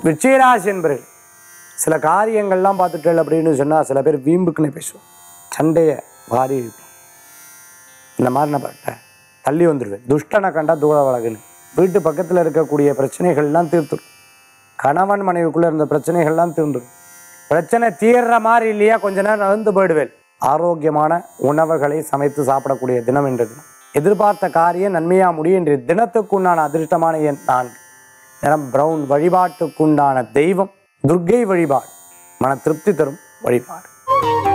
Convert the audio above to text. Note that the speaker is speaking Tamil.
விச்சயராசி என்பர்கள் சில காரியங்கள்லாம் பார்த்துட்டேன் அப்படின்னு சொன்னால் சில பேர் வீம்புக்குன்னு பேசுவோம் சண்டையை வாரி இழுப்போம். இந்த மாதிரி நான் பார்த்தேன் தள்ளி வந்துடுவேன் துஷ்டனை கண்டா தூர வழகுன்னு வீட்டு பக்கத்தில் இருக்கக்கூடிய பிரச்சனைகள்லாம் தீர்த்துடும் கணவன் மனைவிக்குள்ளே இருந்த பிரச்சனைகள்லாம் தீர்ந்துடும் பிரச்சனை தீர்ற மாதிரி இல்லையா கொஞ்ச நேரம் நகர்ந்து போயிடுவேன் ஆரோக்கியமான உணவுகளை சமைத்து சாப்பிடக்கூடிய தினம் என்ற தினம் எதிர்பார்த்த காரியம் நன்மையா முடியும் என்ற தினத்துக்குண்டான அதிர்ஷ்டமான எண் நான்கு நிறம் பிரவுன் வழிபாட்டுக்குண்டான தெய்வம் துர்க்கை வழிபாடு மன திருப்தி தரும் வழிபாடு